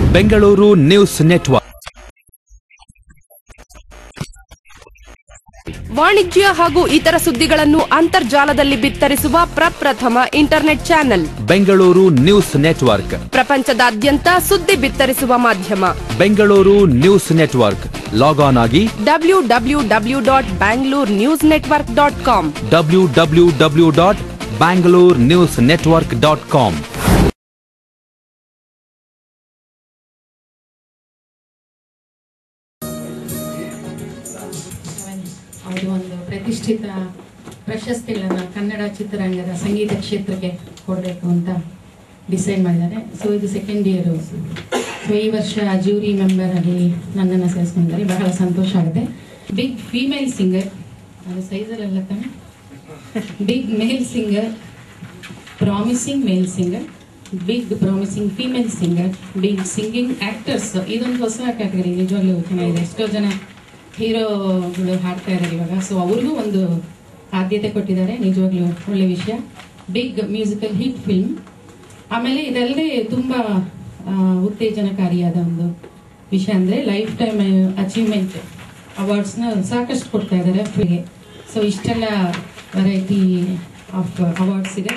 Bengaluru news network ವಾಣಿಜ್ಯ ಹಾಗೂ ಇತರ ಸುದ್ದಿಗಳನ್ನು ಅಂತರ್ಜಾಲದಲ್ಲಿ ಬಿತ್ತರಿಸುವ ಪ್ರಪ್ರಥಮ internet channel Bengaluru news network ಪ್ರಪಂಚದಾದ್ಯಂತ ಸುದ್ದಿ ಬಿತ್ತರಿಸುವ ಮಾಧ್ಯಮ Bengaluru news network log on ಆಗಿ W W W dot Bangalore news network dot com W W W dot Bangalore news network dot com ಅವರು ಒಂದು ಪ್ರತಿಷ್ಠಿತ ಪ್ರಶಸ್ತಿಗಳನ್ನು ಕನ್ನಡ ಚಿತ್ರರಂಗದ ಸಂಗೀತ ಕ್ಷೇತ್ರಕ್ಕೆ ಕೊಡಬೇಕು ಅಂತ ಡಿಸೈಡ್ ಮಾಡಿದ್ದಾರೆ ಸೊ ಇದು ಸೆಕೆಂಡ್ ಇಯರು ಸೊ ಈ ವರ್ಷ ಜ್ಯೂರಿ ಮೆಂಬರ್ ಆಗಿ ನನ್ನನ್ನು ಸೇರಿಸ್ಕೊಂಡಿದ್ದಾರೆ ಬಹಳ ಸಂತೋಷ ಆಗುತ್ತೆ ಬಿಗ್ ಫೀಮೇಲ್ ಸಿಂಗರ್ ಅದು ಸೈಜಲ್ಲೆಲ್ಲ ತಾನೆ big male singer promising male singer big promising female singer big singing actors ಇದೊಂದು ಹೊಸ ಕ್ಯಾಟಗರಿ ನಿಜವಾಗ್ಲೂ ಚೆನ್ನಾಗಿದೆ ಎಷ್ಟೋ ಜನ ಹೀರೋಗಳು ಹಾಡ್ತಾ ಇದ್ದಾರೆ ಇವಾಗ ಸೊ ಅವ್ರಿಗೂ ಒಂದು ಆದ್ಯತೆ ಕೊಟ್ಟಿದ್ದಾರೆ ನಿಜವಾಗ್ಲೂ ಒಳ್ಳೆ ವಿಷಯ ಬಿಗ್ ಮ್ಯೂಸಿಕಲ್ ಹಿಟ್ ಫಿಲ್ಮ್ ಆಮೇಲೆ ಇದಲ್ಲದೆ ತುಂಬ ಆ, ಉತ್ತೇಜನಕಾರಿಯಾದ ಒಂದು ವಿಷಯ ಅಂದರೆ ಲೈಫ್ ಟೈಮ್ ಅಚೀವ್ಮೆಂಟ್ ಅವಾರ್ಡ್ಸ್ನ ಸಾಕಷ್ಟು ಕೊಡ್ತಾ ಇದ್ದಾರೆ ಫ್ರೀಗೆ ಸೊ ಇಷ್ಟೆಲ್ಲ ವೆರೈಟಿ ಆಫ್ ಅವಾರ್ಡ್ಸ್ ಇದೆ